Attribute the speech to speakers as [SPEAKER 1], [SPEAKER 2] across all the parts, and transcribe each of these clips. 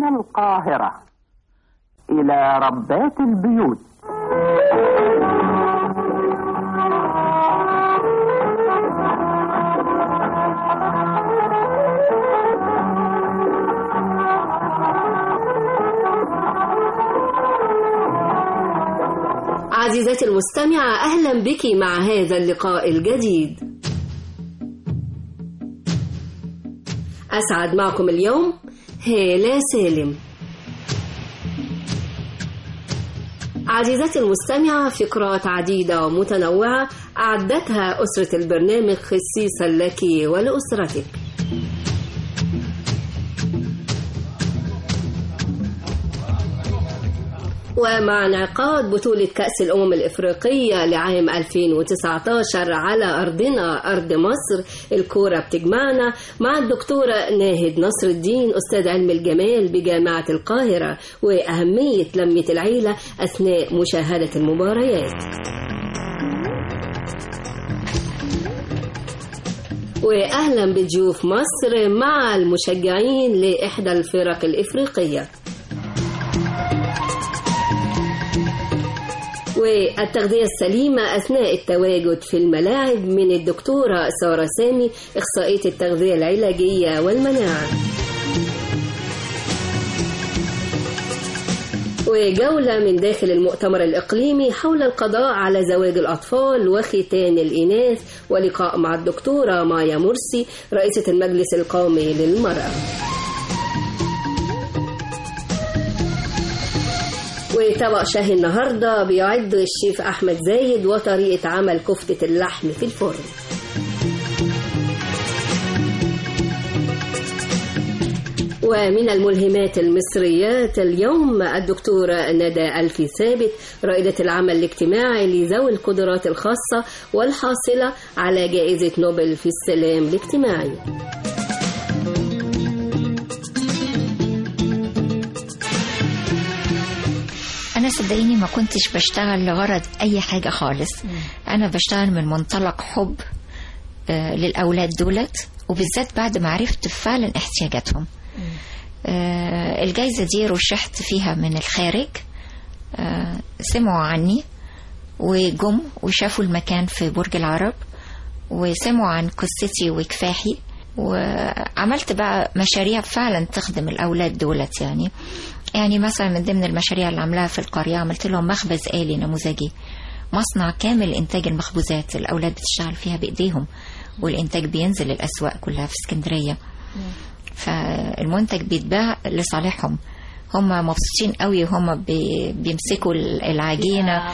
[SPEAKER 1] من القاهرة إلى ربات البيوت
[SPEAKER 2] عزيزتي المستمعة أهلا بك مع هذا اللقاء الجديد أسعد معكم اليوم هالة سالم عزيزتي المستمعة فقرات عديدة ومتنوعة أعدتها أسرة البرنامج خصيصا لك ولأسرتك ومع انعقاد بطولة كأس الأمم الإفريقية لعام 2019 على أرضنا أرض مصر الكورة بتجمعنا مع الدكتورة ناهد نصر الدين أستاذ علم الجمال بجامعة القاهرة وأهمية لمة العيلة أثناء مشاهدة المباريات وأهلا بضيوف مصر مع المشجعين لإحدى الفرق الإفريقية والتغذية السليمة أثناء التواجد في الملاعب من الدكتورة سارة سامي إخصائية التغذية العلاجية والمناعة وجولة من داخل المؤتمر الإقليمي حول القضاء على زواج الأطفال وختان الإناث ولقاء مع الدكتورة مايا مرسي رئيسة المجلس القومي للمرأة وطبق شاهي النهاردة بيعد الشيف أحمد زايد وطريقة عمل كفتة اللحم في الفرن ومن الملهمات المصريات اليوم الدكتورة ندى ألفي ثابت رائدة العمل الاجتماعي لذوي القدرات الخاصة والحاصلة على جائزة نوبل في السلام الاجتماعي
[SPEAKER 3] انا صدقيني ما كنتش بشتغل لغرض اي حاجه خالص انا بشتغل من منطلق حب آه، للاولاد دولت وبالذات بعد ما عرفت فعلا احتياجاتهم آه، الجايزه دي رشحت فيها من الخارج آه، سمعوا عني وجم وشافوا المكان في برج العرب وسمعوا عن قصتي وكفاحي وعملت بقى مشاريع فعلا تخدم الأولاد دولت يعني يعني مثلا من ضمن المشاريع اللي عملها في القرية عملت لهم مخبز آلي نموذجي مصنع كامل إنتاج المخبوزات الأولاد بتشتغل فيها بإيديهم والإنتاج بينزل الأسواق كلها في اسكندرية فالمنتج بيتباع لصالحهم هم مبسوطين قوي هم بي- بيمسكوا العجينة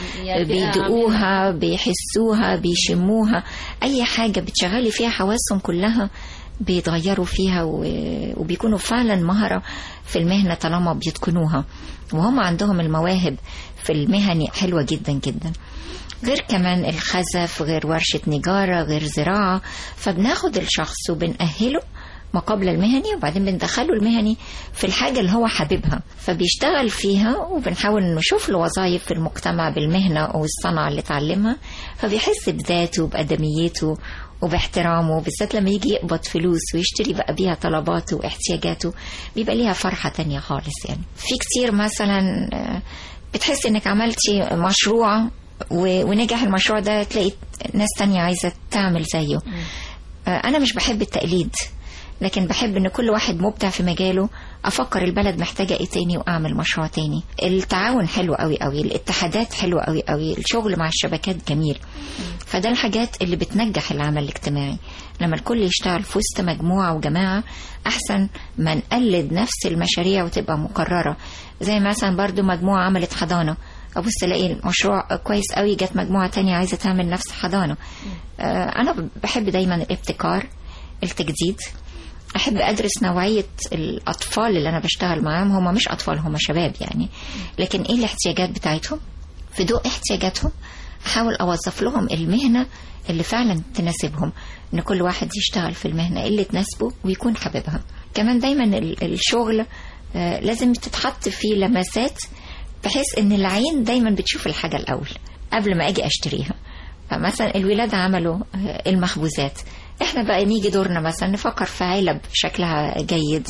[SPEAKER 3] بيدقوها بيحسوها بيشموها أي حاجة بتشغلي فيها حواسهم كلها بيتغيروا فيها و- وبيكونوا فعلا مهرة في المهنة طالما بيتقنوها وهم عندهم المواهب في المهني حلوة جدا جدا غير كمان الخزف غير ورشة نجارة غير زراعة فبناخد الشخص وبنأهله ما قبل المهني وبعدين بندخله المهني في الحاجة اللي هو حاببها فبيشتغل فيها وبنحاول نشوف له وظائف في المجتمع بالمهنة والصنعة اللي اتعلمها فبيحس بذاته وبأدميته وباحترامه بالذات لما يجي يقبض فلوس ويشتري بقى بيها طلباته واحتياجاته بيبقى ليها فرحة تانية خالص يعني في كتير مثلا آه، بتحس انك عملتي مشروع و- ونجح المشروع ده تلاقي ناس تانية عايزة تعمل زيه آه، أنا مش بحب التقليد لكن بحب ان كل واحد مبدع في مجاله افكر البلد محتاجه ايه تاني واعمل مشروع تاني التعاون حلو قوي قوي الاتحادات حلوه قوي قوي الشغل مع الشبكات جميل فده الحاجات اللي بتنجح العمل الاجتماعي لما الكل يشتغل في وسط مجموعه وجماعه احسن ما نقلد نفس المشاريع وتبقى مكرره زي مثلا برضو مجموعه عملت حضانه ابص الاقي المشروع كويس قوي جت مجموعه تانية عايزه تعمل نفس حضانه آه، انا بحب دايما الابتكار التجديد احب ادرس نوعيه الاطفال اللي انا بشتغل معاهم هم مش اطفال هم شباب يعني لكن ايه الاحتياجات بتاعتهم في ضوء احتياجاتهم احاول اوظف لهم المهنه اللي فعلا تناسبهم ان كل واحد يشتغل في المهنه اللي تناسبه ويكون حاببها كمان دايما ال- الشغل آه، لازم تتحط فيه لمسات بحيث ان العين دايما بتشوف الحاجه الاول قبل ما اجي اشتريها فمثلا الولاد عملوا آه، المخبوزات احنا بقى نيجي دورنا مثلا نفكر في علب شكلها جيد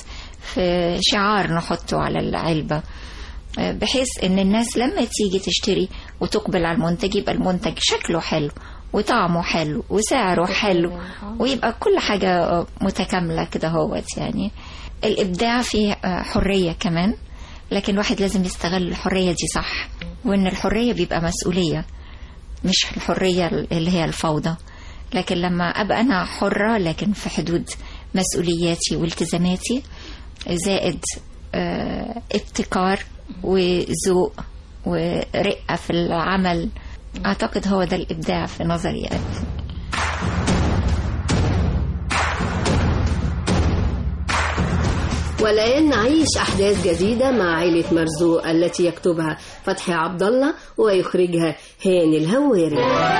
[SPEAKER 3] في شعار نحطه على العلبة آه، بحيث ان الناس لما تيجي تشتري وتقبل على المنتج يبقى المنتج شكله حلو وطعمه حلو وسعره حلو ويبقى كل حاجة آه، متكاملة كده هوت يعني الإبداع فيه آه، حرية كمان لكن الواحد لازم يستغل الحرية دي صح وإن الحرية بيبقى مسؤولية مش الحرية اللي هي الفوضى لكن لما أبقى أنا حرة لكن في حدود مسؤولياتي والتزاماتي زائد آه، ابتكار وذوق ورقة في العمل أعتقد هو ده الإبداع في نظري يعني.
[SPEAKER 2] والآن نعيش أحداث جديدة مع عائلة مرزوق التي يكتبها فتحي عبد الله ويخرجها هاني الهواري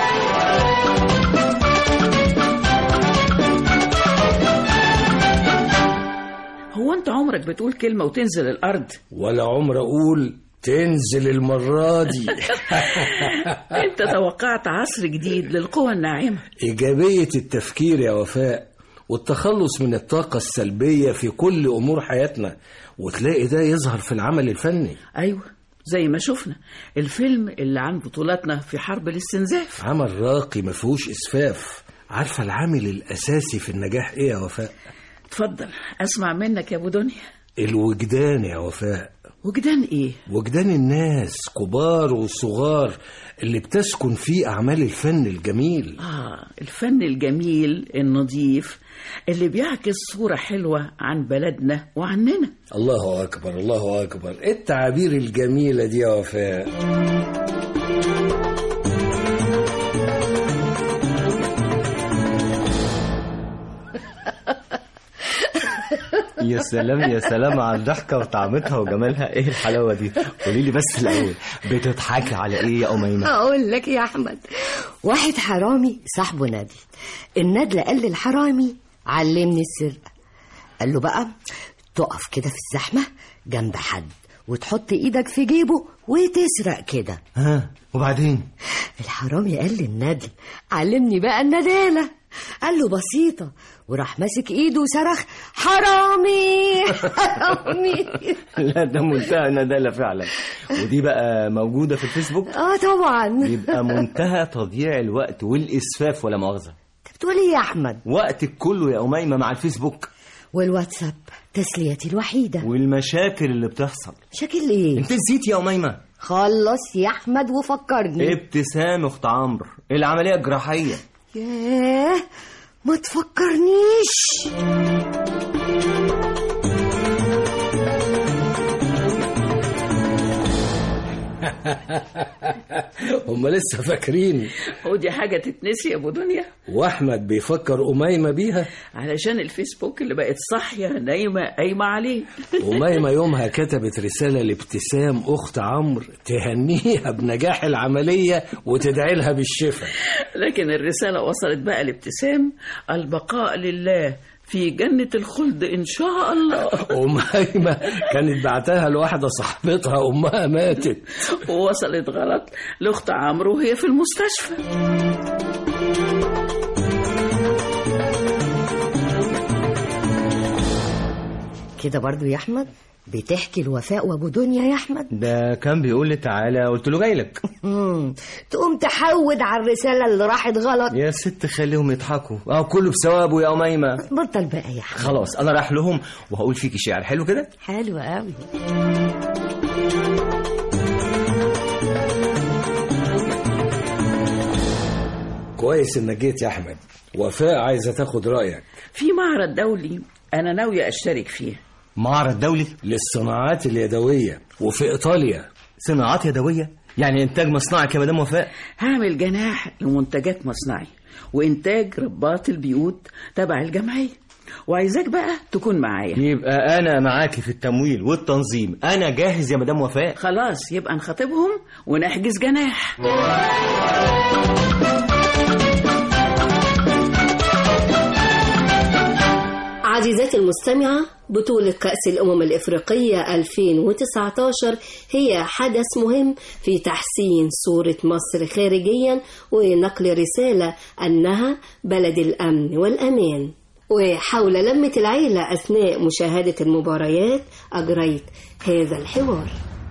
[SPEAKER 4] هو انت عمرك بتقول كلمة وتنزل الأرض
[SPEAKER 5] ولا عمر اقول تنزل المرة دي
[SPEAKER 4] انت توقعت عصر جديد للقوى الناعمة
[SPEAKER 5] إيجابية التفكير يا وفاء والتخلص من الطاقة السلبية في كل أمور حياتنا وتلاقي ده يظهر في العمل الفني
[SPEAKER 4] أيوة زي ما شفنا الفيلم اللي عن بطولاتنا في حرب الاستنزاف
[SPEAKER 5] عمل راقي ما فيهوش إسفاف عارفة العامل الأساسي في النجاح إيه يا وفاء
[SPEAKER 4] اتفضل أسمع منك يا أبو دنيا
[SPEAKER 5] الوجدان يا وفاء
[SPEAKER 4] وجدان إيه؟
[SPEAKER 5] وجدان الناس كبار وصغار اللي بتسكن فيه أعمال الفن الجميل
[SPEAKER 4] آه الفن الجميل النظيف اللي بيعكس صورة حلوة عن بلدنا وعننا
[SPEAKER 5] الله أكبر الله أكبر إيه التعابير الجميلة دي يا وفاء
[SPEAKER 6] يا سلام يا سلام على الضحكة وطعمتها وجمالها ايه الحلاوة دي قولي لي بس الأول بتضحكي على ايه يا أميمة
[SPEAKER 7] هقول لك يا احمد واحد حرامي صاحبه نادي الندل قال للحرامي علمني السرقه قال له بقى تقف كده في الزحمه جنب حد وتحط ايدك في جيبه وتسرق كده
[SPEAKER 6] ها وبعدين
[SPEAKER 7] الحرامي قال للندل علمني بقى الندالة قال له بسيطة وراح ماسك ايده وصرخ حرامي حرامي
[SPEAKER 6] لا ده منتهى ندالة فعلا ودي بقى موجودة في الفيسبوك
[SPEAKER 7] اه طبعا
[SPEAKER 6] يبقى منتهى تضييع الوقت والإسفاف ولا مؤاخذة
[SPEAKER 7] انت بتقول ايه يا احمد
[SPEAKER 6] وقتك كله يا أميمة مع الفيسبوك
[SPEAKER 7] والواتساب تسليتي الوحيدة
[SPEAKER 6] والمشاكل اللي بتحصل
[SPEAKER 7] شكل ايه
[SPEAKER 6] انت نسيت يا أميمة
[SPEAKER 7] خلص يا احمد وفكرني
[SPEAKER 6] ابتسام اخت عمرو العملية جراحية
[SPEAKER 7] ياه ما تفكرنيش
[SPEAKER 5] هم لسه فاكرين
[SPEAKER 4] ودي حاجة تتنسي يا أبو دنيا
[SPEAKER 5] وأحمد بيفكر أميمة بيها
[SPEAKER 4] علشان الفيسبوك اللي بقت صاحية نايمة قايمة عليه
[SPEAKER 5] أميمة يومها كتبت رسالة لابتسام أخت عمرو تهنيها بنجاح العملية وتدعي لها بالشفاء
[SPEAKER 4] لكن الرسالة وصلت بقى لابتسام البقاء لله في جنة الخلد إن شاء الله
[SPEAKER 5] أميمة كانت بعتها لواحدة صاحبتها أمها ماتت
[SPEAKER 4] ووصلت غلط لأخت عمرو وهي في المستشفى
[SPEAKER 7] كده برضو يا احمد بتحكي الوفاء وابو دنيا يا احمد
[SPEAKER 6] ده كان بيقول لي تعالى قلت له جاي لك
[SPEAKER 7] مم. تقوم تحود على الرسالة اللي راحت غلط
[SPEAKER 6] يا ست خليهم يضحكوا اه كله بثوابه يا أميمة
[SPEAKER 7] بطل بقى يا احمد
[SPEAKER 6] خلاص انا رايح لهم وهقول فيكي شعر حلو كده
[SPEAKER 7] حلو قوي
[SPEAKER 5] كويس إنك جيت يا أحمد وفاء عايزة تاخد رأيك
[SPEAKER 4] في معرض دولي أنا ناوية أشترك فيه
[SPEAKER 6] معرض دولي
[SPEAKER 5] للصناعات اليدوية وفي إيطاليا
[SPEAKER 6] صناعات يدوية يعني إنتاج مصنعي يا مدام وفاء
[SPEAKER 4] هعمل جناح لمنتجات مصنعي وإنتاج رباط البيوت تبع الجمعية وعايزاك بقى تكون معايا
[SPEAKER 6] يبقى أنا معاكي في التمويل والتنظيم أنا جاهز يا مدام وفاء
[SPEAKER 4] خلاص يبقى نخاطبهم ونحجز جناح
[SPEAKER 2] عزيزاتي المستمعة بطولة كأس الأمم الإفريقية 2019 هي حدث مهم في تحسين صورة مصر خارجيا ونقل رسالة أنها بلد الأمن والأمان وحول لمة العيلة أثناء مشاهدة المباريات أجريت هذا الحوار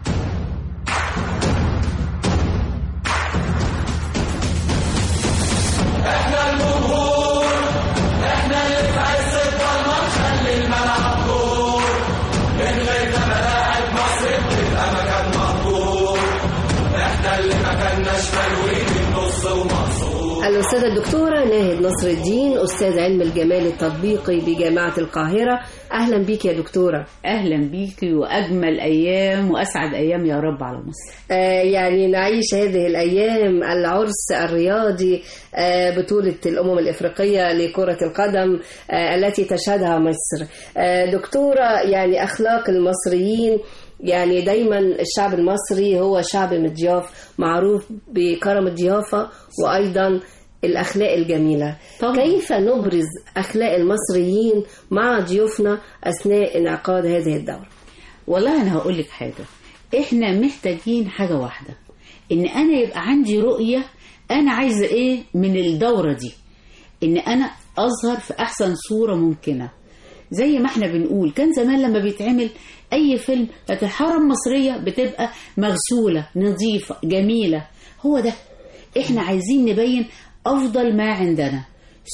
[SPEAKER 2] الأستاذة الدكتورة ناهد نصر الدين أستاذ علم الجمال التطبيقي بجامعة القاهرة أهلا بيك يا دكتورة
[SPEAKER 8] اهلا بيكي واجمل ايام واسعد ايام يا رب على مصر
[SPEAKER 2] آه يعني نعيش هذه الأيام العرس الرياضي آه بطولة الأمم الإفريقية لكرة القدم آه التي تشهدها مصر آه دكتورة يعني أخلاق المصريين يعني دايما الشعب المصري هو شعب مضياف معروف بكرم الضيافة وأيضا الأخلاق الجميلة
[SPEAKER 8] طبعا.
[SPEAKER 2] كيف نبرز أخلاق المصريين مع ضيوفنا أثناء انعقاد هذه الدورة
[SPEAKER 8] والله انا هقول لك حاجه احنا محتاجين حاجه واحده ان انا يبقى عندي رؤيه انا عايزه ايه من الدوره دي ان انا اظهر في احسن صوره ممكنه زي ما احنا بنقول كان زمان لما بيتعمل اي فيلم كانت الحاره المصريه بتبقى مغسوله نظيفه جميله هو ده احنا عايزين نبين افضل ما عندنا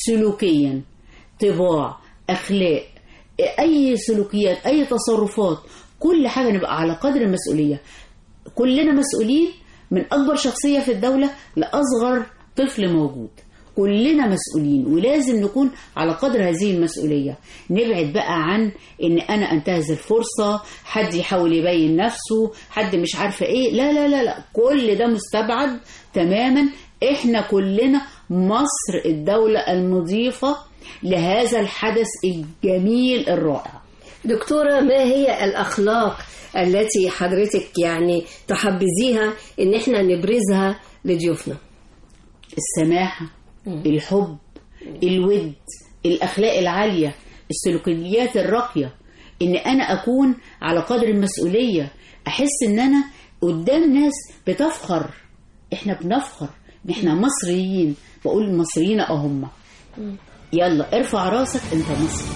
[SPEAKER 8] سلوكيا طباع اخلاق اي سلوكيات اي تصرفات كل حاجه نبقى على قدر المسؤوليه كلنا مسؤولين من اكبر شخصيه في الدوله لاصغر طفل موجود كلنا مسؤولين ولازم نكون على قدر هذه المسؤوليه نبعد بقى عن ان انا انتهز الفرصه حد يحاول يبين نفسه حد مش عارفه ايه لا لا لا لا كل ده مستبعد تماما احنا كلنا مصر الدوله المضيفه لهذا الحدث الجميل الرائع
[SPEAKER 2] دكتورة ما هي الأخلاق التي حضرتك يعني تحبذيها إن إحنا نبرزها لضيوفنا
[SPEAKER 8] السماحة الحب الود الأخلاق العالية السلوكيات الراقية إن أنا أكون على قدر المسؤولية أحس إن أنا قدام ناس بتفخر إحنا بنفخر إحنا مصريين بقول المصريين أهم يلا ارفع راسك أنت مصري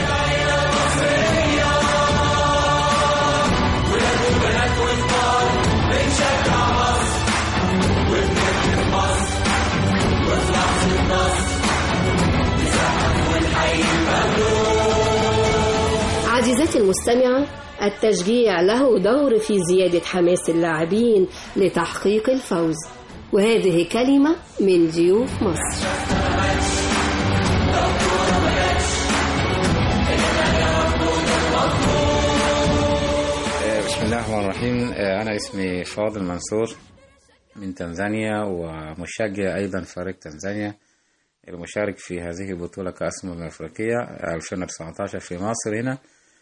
[SPEAKER 2] عزيزتي المستمعة التشجيع له دور في زيادة حماس اللاعبين لتحقيق الفوز وهذه كلمة من ضيوف مصر
[SPEAKER 9] بسم الله الرحمن الرحيم أنا اسمي فاضل منصور من تنزانيا ومشجع أيضا فريق تنزانيا المشارك في هذه البطولة كأس الأمم الأفريقية 2019 في مصر هنا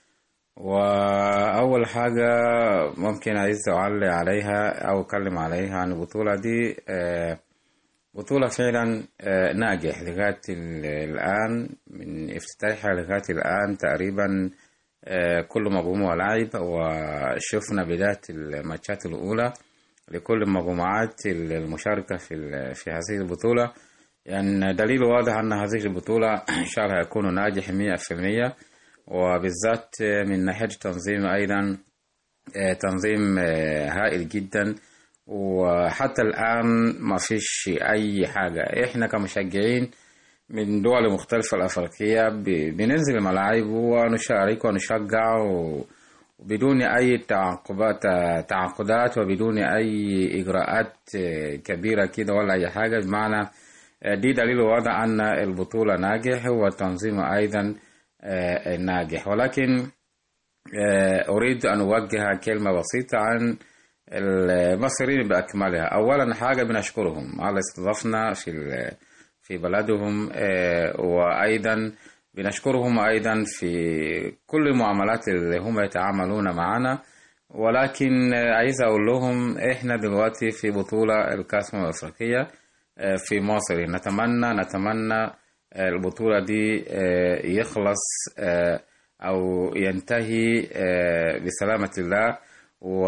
[SPEAKER 9] وأول حاجة ممكن عايز أعلق عليها أو أتكلم عليها عن البطولة دي آه، بطولة فعلا آه، ناجح لغاية ال- الآن من افتتاحها لغاية الآن تقريبا آه، كل مجموعة لعب وشفنا بداية الماتشات الأولى لكل المجموعات المشاركة في ال- في هذه البطولة يعني دليل واضح أن هذه البطولة إن شاء الله هيكون ناجح مئة في المية وبالذات من ناحية التنظيم أيضا آه، تنظيم آه، هائل جدا وحتى الآن ما فيش أي حاجة إحنا كمشجعين من دول مختلفة الأفريقية ب- بننزل الملاعب ونشارك ونشجع و- وبدون أي تعقبات تعقدات وبدون أي إجراءات آه، كبيرة كده ولا أي حاجة بمعنى آه، دي دليل واضح أن البطولة ناجح والتنظيم أيضا آه، ناجح ولكن آه، أريد أن أوجه كلمة بسيطة عن المصريين بأكملها أولا حاجة بنشكرهم على استضافنا في ال- في بلدهم آه، وأيضا بنشكرهم أيضا في كل المعاملات اللي هم يتعاملون معنا ولكن آه، عايز أقول لهم إحنا دلوقتي في بطولة الكأس الأمم الأفريقية آه، في مصر نتمنى نتمنى آه، البطولة دي آه، يخلص آه، أو ينتهي آه، بسلامة الله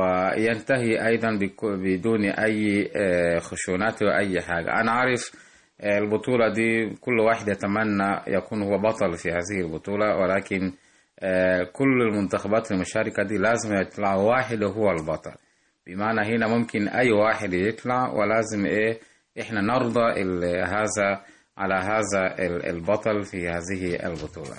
[SPEAKER 9] وينتهي أيضا بك- بدون أي آه، خشونات وأي حاجة أنا عارف آه، البطولة دي كل واحد يتمنى يكون هو بطل في هذه البطولة ولكن آه، كل المنتخبات المشاركة دي لازم يطلع واحد هو البطل بمعنى هنا ممكن أي واحد يطلع ولازم إيه إحنا نرضى ال- هذا على هذا ال- البطل في هذه البطولة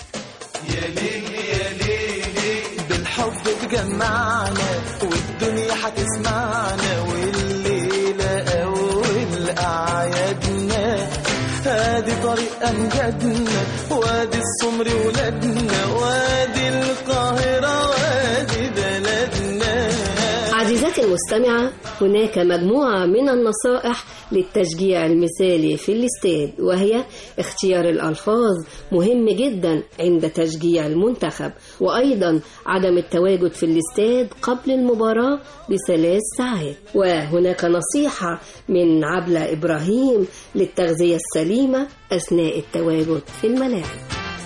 [SPEAKER 10] بالحب تجمعنا والدنيا هتسمعنا والليلة أول أعيادنا ادي طريق امجادنا وادي السمر ولادنا وادي القاهرة وادي بلدنا
[SPEAKER 2] عزيزتي المستمعة هناك مجموعة من النصائح للتشجيع المثالي في الاستاد وهي اختيار الألفاظ مهم جدا عند تشجيع المنتخب وأيضا عدم التواجد في الاستاد قبل المباراة بثلاث ساعات وهناك نصيحة من عبلة إبراهيم للتغذية السليمة أثناء التواجد في الملاعب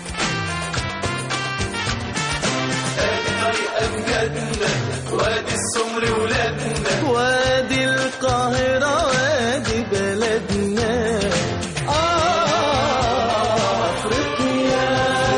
[SPEAKER 10] وادي السمر ولادنا وادي القاهرة وادي بلدنا آه أفريقيا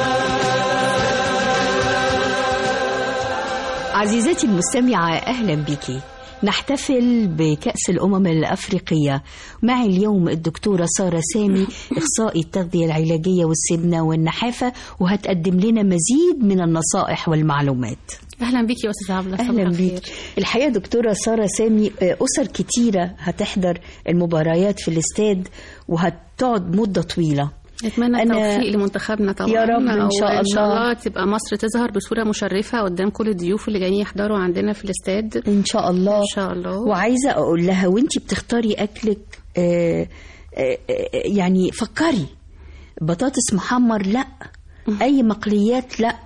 [SPEAKER 11] عزيزتي المستمعة أهلا بك نحتفل بكأس الأمم الأفريقية مع اليوم الدكتورة سارة سامي إخصائي التغذية العلاجية والسمنة والنحافة وهتقدم لنا مزيد من النصائح والمعلومات
[SPEAKER 12] اهلا بيكي يا استاذه عبله صباح
[SPEAKER 11] أهلا
[SPEAKER 12] الخير.
[SPEAKER 11] بيك الحقيقة دكتورة سارة سامي آه، أسر كتيرة هتحضر المباريات في الاستاد وهتقعد مدة طويلة
[SPEAKER 12] نتمنى
[SPEAKER 11] أنا-
[SPEAKER 12] التوفيق لمنتخبنا طبعا
[SPEAKER 11] يا رب إن شاء
[SPEAKER 12] وإن شاء
[SPEAKER 11] الله.
[SPEAKER 12] الله تبقى مصر تظهر بصورة مشرفة قدام كل الضيوف اللي جايين يحضروا عندنا في الاستاد
[SPEAKER 11] إن شاء الله
[SPEAKER 12] إن شاء الله
[SPEAKER 11] وعايزة أقول لها وانتي بتختاري أكلك آه، آه، آه، يعني فكري بطاطس محمر لا أي مقليات لا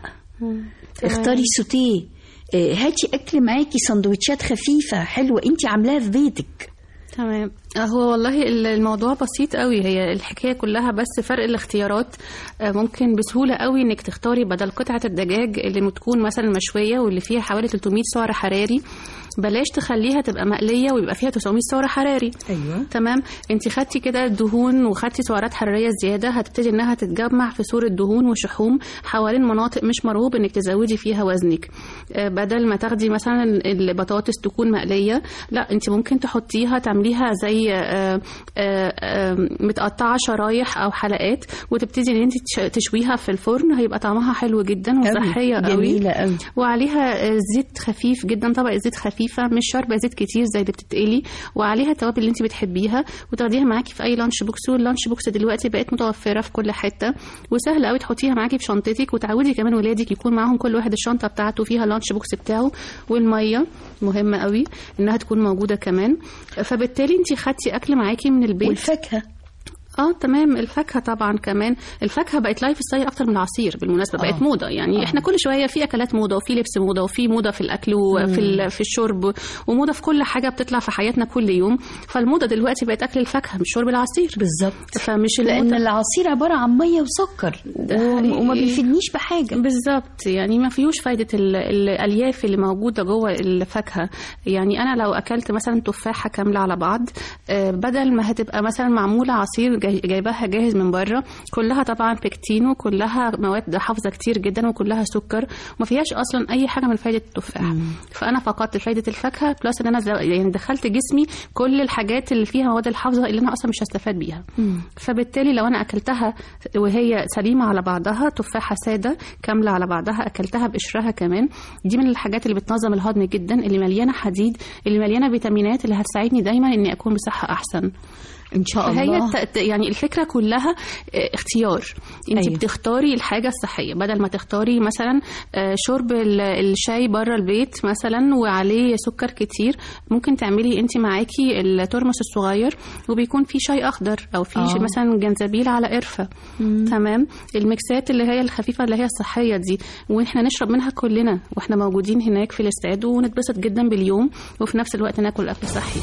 [SPEAKER 11] اختاري سوتيه آه، هاتي أكل معاكي سندوتشات خفيفة حلوة انتي عاملاها في بيتك
[SPEAKER 12] تمام آه، هو والله ال- الموضوع بسيط قوي هي الحكايه كلها بس فرق الاختيارات آه، ممكن بسهوله قوي انك تختاري بدل قطعه الدجاج اللي بتكون مثلا مشويه واللي فيها حوالي 300 سعر حراري بلاش تخليها تبقى مقليه ويبقى فيها 900 سعر حراري
[SPEAKER 11] ايوه
[SPEAKER 12] تمام انت خدتي كده الدهون وخدتي سعرات حراريه زياده هتبتدي انها تتجمع في صوره دهون وشحوم حوالين مناطق مش مرغوب انك تزودي فيها وزنك آه، بدل ما تاخدي مثلا البطاطس تكون مقليه لا انت ممكن تحطيها تعمليها زي آه، آه، آه، متقطعه شرايح او حلقات وتبتدي ان انت تش- تشويها في الفرن هيبقى طعمها حلو جدا وصحيه قوي
[SPEAKER 11] جميلة قوي
[SPEAKER 12] وعليها آه، زيت خفيف جدا طبقه زيت خفيفه مش شاربه زيت كتير زي اللي بتتقلي وعليها التوابل اللي انت بتحبيها وتاخديها معاكي في اي لانش بوكس واللانش بوكس دلوقتي بقت متوفره في كل حته وسهل قوي تحطيها معاكي في شنطتك وتعودي كمان ولادك يكون معاهم كل واحد الشنطه بتاعته فيها اللانش بوكس بتاعه والميه مهمه قوي انها تكون موجوده كمان فبالتالي انت خدتي اكل معاكي من البيت
[SPEAKER 11] والفاكهة
[SPEAKER 12] اه تمام الفاكهه طبعا كمان الفاكهه بقت لايف ستايل اكتر من العصير بالمناسبه بقت
[SPEAKER 11] آه.
[SPEAKER 12] موضه يعني
[SPEAKER 11] آه.
[SPEAKER 12] احنا كل شويه في اكلات موضه وفي لبس موضه وفي موضه في الاكل وفي ال- في الشرب وموضه في كل حاجه بتطلع في حياتنا كل يوم فالموضه دلوقتي بقت اكل الفاكهه مش شرب العصير
[SPEAKER 11] بالظبط
[SPEAKER 12] فمش
[SPEAKER 11] لأن
[SPEAKER 12] الموضة
[SPEAKER 11] العصير عبارة عن مية وسكر و- وما بيفيدنيش بحاجة
[SPEAKER 12] بالظبط يعني ما فيهوش فايدة ال- الألياف اللي موجودة جوه الفاكهة يعني أنا لو أكلت مثلا تفاحة كاملة على بعض آه، بدل ما هتبقى مثلا معمولة عصير جاي- جايباها جاهز من بره كلها طبعا بيكتين وكلها مواد حافظة كتير جدا وكلها سكر وما فيهاش أصلا أي حاجة من فايدة التفاح فأنا فقدت فايدة الفاكهة بلس إن أنا ز- يعني دخلت جسمي كل الحاجات اللي فيها مواد الحافظة اللي أنا أصلا مش هستفاد بيها فبالتالي لو انا اكلتها وهي سليمه على بعضها تفاحه ساده كامله على بعضها اكلتها بقشرها كمان دي من الحاجات اللي بتنظم الهضم جدا اللي مليانه حديد اللي مليانه فيتامينات اللي هتساعدني دايما اني اكون بصحه احسن
[SPEAKER 11] ان شاء
[SPEAKER 12] فهي
[SPEAKER 11] الله
[SPEAKER 12] الت- يعني الفكره كلها آه، اختيار انت
[SPEAKER 11] أيوة.
[SPEAKER 12] أيوة. بتختاري الحاجه الصحيه بدل ما تختاري مثلا آه، شرب ال- الشاي بره البيت مثلا وعليه سكر كتير ممكن تعملي انت معاكي الترمس الصغير وبيكون فيه شاي اخضر او فيه
[SPEAKER 11] آه.
[SPEAKER 12] مثلا جنزبيل على قرفه تمام الميكسات اللي هي الخفيفه اللي هي الصحيه دي واحنا نشرب منها كلنا واحنا موجودين هناك في الاستاد ونتبسط جدا باليوم وفي نفس الوقت ناكل اكل صحي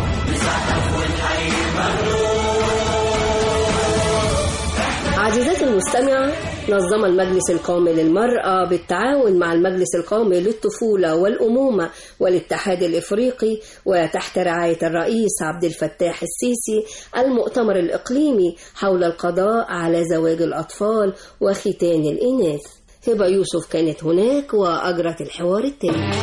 [SPEAKER 2] عزيزاتي المستمعة نظم المجلس القومي للمرأة بالتعاون مع المجلس القومي للطفولة والأمومة والاتحاد الإفريقي وتحت رعاية الرئيس عبد الفتاح السيسي المؤتمر الإقليمي حول القضاء على زواج الأطفال وختان الإناث هبة يوسف كانت هناك وأجرت الحوار التالي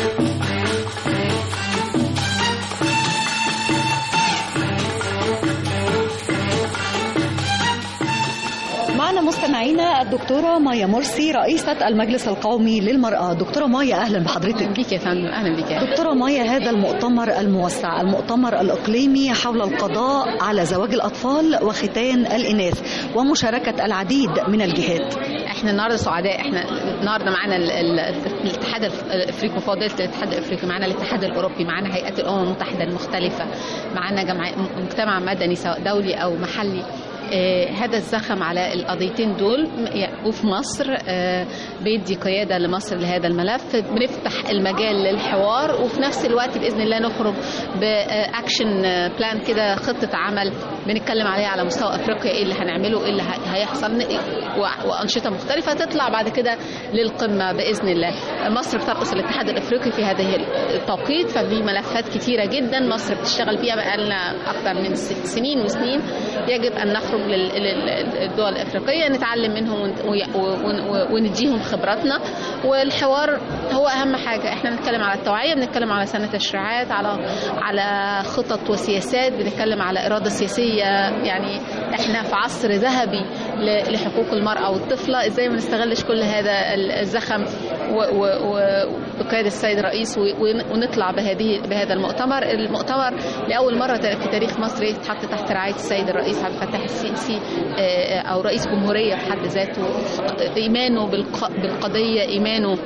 [SPEAKER 13] معنا مستمعينا الدكتورة مايا مرسي رئيسة المجلس القومي للمرأة دكتورة مايا أهلا بحضرتك
[SPEAKER 14] بك يا فندم أهلا بك
[SPEAKER 13] دكتورة مايا هذا المؤتمر الموسع المؤتمر الإقليمي حول القضاء على زواج الأطفال وختان الإناث ومشاركة العديد من الجهات
[SPEAKER 14] احنا النهارده سعداء احنا النهارده معانا ال- ال- الاتحاد الافريقي وفضيله الاتحاد الافريقي معانا الاتحاد الاوروبي معانا هيئات الامم المتحده المختلفه معانا جمع مجتمع مدني سواء دولي او محلي آه، هذا الزخم على القضيتين دول م- يعني وفي مصر آه، بيدي قيادة لمصر لهذا الملف بنفتح المجال للحوار وفي نفس الوقت بإذن الله نخرج بأكشن بلان كده خطة عمل بنتكلم عليها على مستوى أفريقيا إيه اللي هنعمله إيه اللي ه- هيحصل ن- و- وأنشطة مختلفة تطلع بعد كده للقمة بإذن الله مصر بترأس الاتحاد الأفريقي في هذه التوقيت ففي ملفات كتيرة جدا مصر بتشتغل فيها بقالنا أكثر من ست سنين وسنين يجب أن نخرج لل- لل- للدول الأفريقية نتعلم منهم ون- وي- ون- ونديهم خبراتنا والحوار هو أهم حاجة احنا بنتكلم على التوعية بنتكلم على سنة تشريعات على على خطط وسياسات بنتكلم على إرادة سياسية يعني احنا في عصر ذهبي ل- لحقوق المرأة والطفلة ازاي ما نستغلش كل هذا ال- الزخم و- و- و- بقيادة السيد الرئيس و- ون- ونطلع بهذه بهذا المؤتمر المؤتمر لأول مرة في تاريخ مصر يتحط تحت رعاية السيد الرئيس عبد الفتاح السيسي آه، أو رئيس جمهورية في حد ذاته إيمانه بالق- بالقضية إيمانه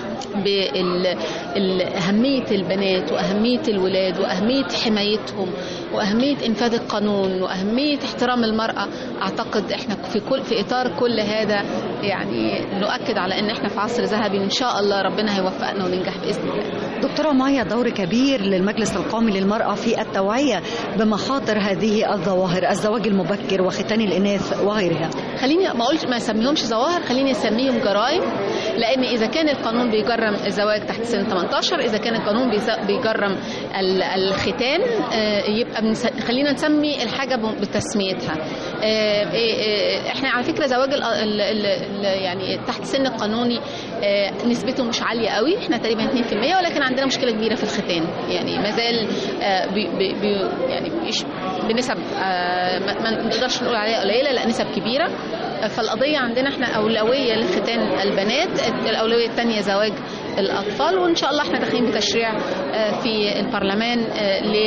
[SPEAKER 14] بأهمية البنات وأهمية الولاد وأهمية حمايتهم وأهمية إنفاذ القانون وأهمية احترام المرأة أعتقد إحنا في كل في إطار كل هذا يعني نؤكد على إن إحنا في عصر ذهبي وإن شاء الله ربنا هيوفقنا وننجح بإذن الله
[SPEAKER 13] دكتورة مايا دور كبير للمجلس القومي للمرأة في التوعية بمخاطر هذه الظواهر الزواج المبكر وختان الإناث وغيرها
[SPEAKER 14] خليني ما اقولش ما اسميهمش ظواهر خليني اسميهم جرائم لان اذا كان القانون بيجرم الزواج تحت سن 18 اذا كان القانون بيز- بيجرم ال- الختان آه، يبقى بنس- خلينا نسمي الحاجه ب- بتسميتها آه، إيه- إيه، احنا على فكره زواج ال- ال- ال- ال- يعني تحت سن القانوني آه، نسبته مش عاليه قوي احنا تقريبا 2% ولكن عندنا مشكله كبيره في الختان يعني ما زال آه، بي بي بي يعني بيش- بنسب آه، ما ما نقدرش نقول عليها قليله لا نسب كبيره فالقضية عندنا احنا أولوية لختان البنات الأولوية الثانية زواج الأطفال وإن شاء الله احنا داخلين بتشريع آه، في البرلمان آه، ل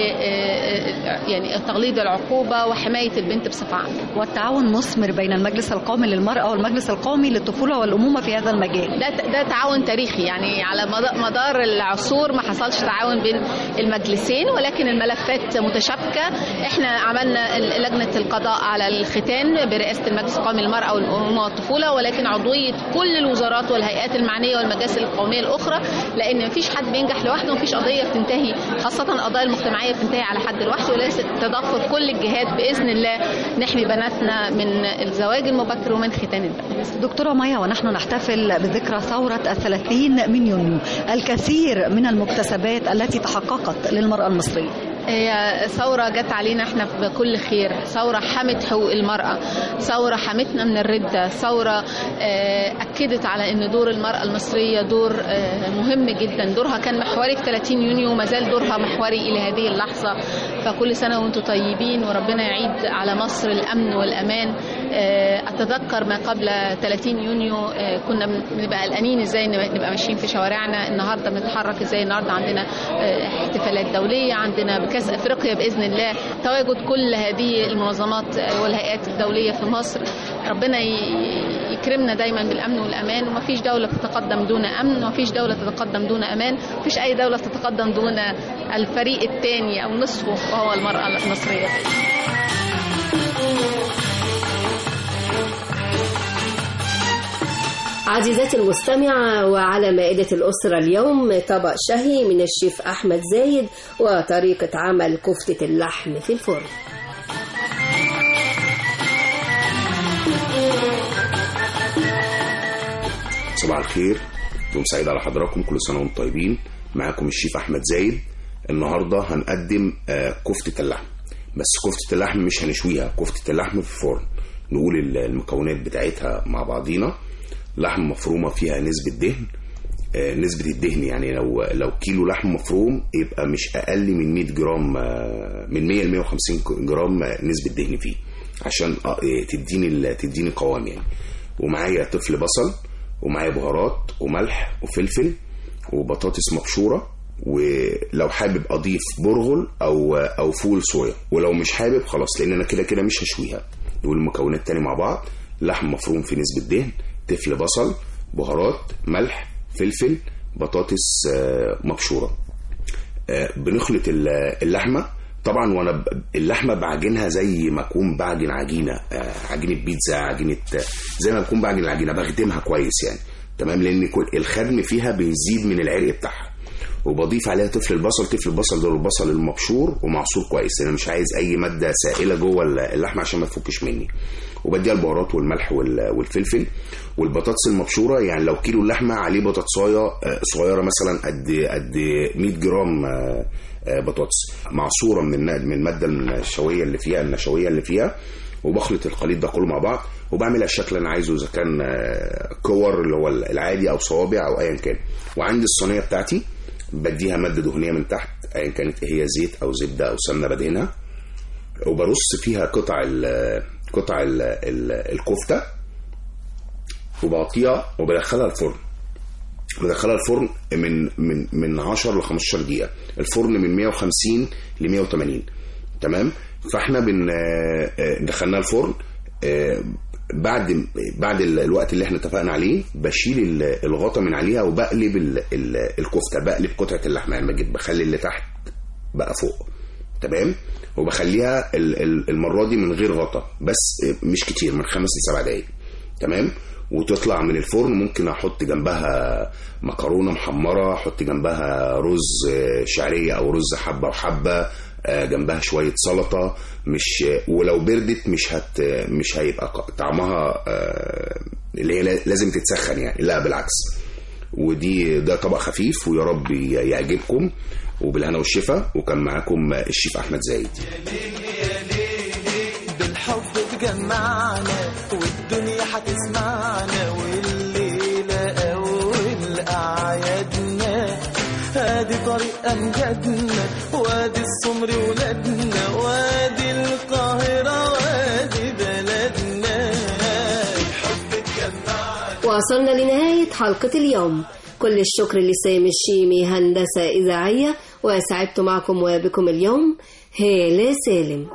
[SPEAKER 14] آه، يعني تغليظ العقوبة وحماية البنت بصفة عامة
[SPEAKER 13] والتعاون مثمر بين المجلس القومي للمرأة والمجلس القومي للطفولة والأمومة في هذا المجال
[SPEAKER 14] ده ده تعاون تاريخي يعني على مد- مدار العصور ما حصلش تعاون بين المجلسين ولكن الملفات متشابكه احنا عملنا ال- لجنه القضاء على الختان برئاسه المجلس القومي للمراه والامومه والطفوله ولكن عضويه كل الوزارات والهيئات المعنيه والمجالس القوميه الاخرى لان مفيش حد بينجح لوحده ومفيش قضيه بتنتهي خاصه القضايا المجتمعيه بتنتهي على حد لوحده ولازم تضافر كل الجهات باذن الله نحمي بناتنا من الزواج المبكر ومن ختان البنات
[SPEAKER 13] دكتورة مايا ونحن نحتفل بذكرى ثورة الثلاثين من يونيو الكثير من المكتسبات التي تحققت للمرأة المصرية
[SPEAKER 14] هي ثورة جت علينا احنا بكل خير ثورة حمت حقوق المرأة ثورة حمتنا من الردة ثورة آه، أكدت على أن دور المرأة المصرية دور آه، مهم جدا دورها كان محوري في 30 يونيو وما زال دورها محوري إلى هذه اللحظة فكل سنة وانتم طيبين وربنا يعيد على مصر الأمن والأمان آه، أتذكر ما قبل 30 يونيو آه، كنا بنبقى قلقانين ازاي نبقى ماشيين في شوارعنا النهارده بنتحرك ازاي النهارده عندنا آه، احتفالات دوليه عندنا بكاس افريقيا باذن الله تواجد كل هذه المنظمات آه، والهيئات الدوليه في مصر ربنا ي- يكرمنا دايما بالامن والامان ومفيش دوله تتقدم دون امن ومفيش دوله تتقدم دون امان مفيش اي دوله تتقدم دون الفريق الثاني او نصفه وهو المراه المصريه
[SPEAKER 2] عزيزاتي المستمعة وعلى مائدة الأسرة اليوم طبق شهي من الشيف أحمد زايد وطريقة عمل كفتة اللحم في الفرن
[SPEAKER 15] صباح الخير يوم سعيد على حضراتكم كل سنه وانتم طيبين معاكم الشيف احمد زايد النهارده هنقدم آه، كفته اللحم بس كفته اللحم مش هنشويها كفته اللحم في الفرن نقول ال- المكونات بتاعتها مع بعضينا لحم مفرومه فيها نسبه دهن آه، نسبة الدهن يعني لو لو كيلو لحم مفروم يبقى مش أقل من 100 جرام آه، من 100 ل 150 جرام آه، نسبة دهن فيه عشان آه، آه، تديني ال- تديني قوام يعني ومعايا طفل بصل ومعايا بهارات وملح وفلفل وبطاطس مبشورة ولو حابب اضيف برغل او او فول صويا ولو مش حابب خلاص لان انا كده كده مش هشويها دول المكونات تاني مع بعض لحم مفروم في نسبة دهن تفل بصل بهارات ملح فلفل بطاطس آه، مبشورة آه، بنخلط ال- اللحمة طبعا وانا ب- اللحمه بعجنها زي ما اكون بعجن عجينه آه، عجينه بيتزا عجينه آه، زي ما بكون بعجن العجينه بخدمها كويس يعني تمام لان كل الخدم فيها بيزيد من العرق بتاعها وبضيف عليها طفل البصل طفل البصل ده البصل المبشور ومعصور كويس انا مش عايز اي ماده سائله جوه اللحمه عشان ما تفكش مني وبديها البهارات والملح وال- والفلفل والبطاطس المبشوره يعني لو كيلو اللحمه عليه بطاطسايه آه، صغيره مثلا قد قد 100 جرام آه، آه، بطاطس معصوره من الن- من الماده النشويه اللي فيها النشويه اللي فيها وبخلط الخليط ده كله مع بعض وبعملها الشكل اللي انا عايزه اذا كان آه، كور اللي هو العادي او صوابع او ايا كان وعندي الصينيه بتاعتي بديها ماده دهنيه من تحت ايا كانت إيه هي زيت او زبده او سمنه بدهنها وبرص فيها قطع ال قطع ال ال الكفته وبغطيها وبدخلها الفرن بدخلها الفرن من من من 10 ل 15 دقيقه الفرن من 150 ل 180 تمام فاحنا بن آه، آه، دخلناها الفرن آه، بعد بعد ال- الوقت اللي احنا اتفقنا عليه بشيل ال- الغطا من عليها وبقلب ال- ال- الكفته بقلب قطعه اللحمه يعني بجيب بخلي اللي تحت بقى فوق تمام وبخليها ال- ال- المره دي من غير غطا بس مش كتير من خمس لسبع دقايق تمام وتطلع من الفرن ممكن احط جنبها مكرونه محمره احط جنبها رز آه، شعريه او رز حبه وحبه آه، جنبها شويه سلطه مش ولو بردت مش هت مش هيبقى ق- طعمها آه، اللي هي لازم تتسخن يعني لا بالعكس ودي ده طبق خفيف ويا رب يعجبكم وبالهنا والشفا وكان معاكم الشيف احمد زايد
[SPEAKER 10] بالحب تجمعنا والدنيا هتسمعنا والليلة أول أعيادنا ادي طريق أمجادنا وادي السمر ولادنا وادي القاهرة وادي بلدنا الحب تجمعنا
[SPEAKER 2] وصلنا لنهاية حلقة اليوم كل الشكر لسامي الشيمي هندسة إذاعية وسعدت معكم وبكم اليوم هالة سالم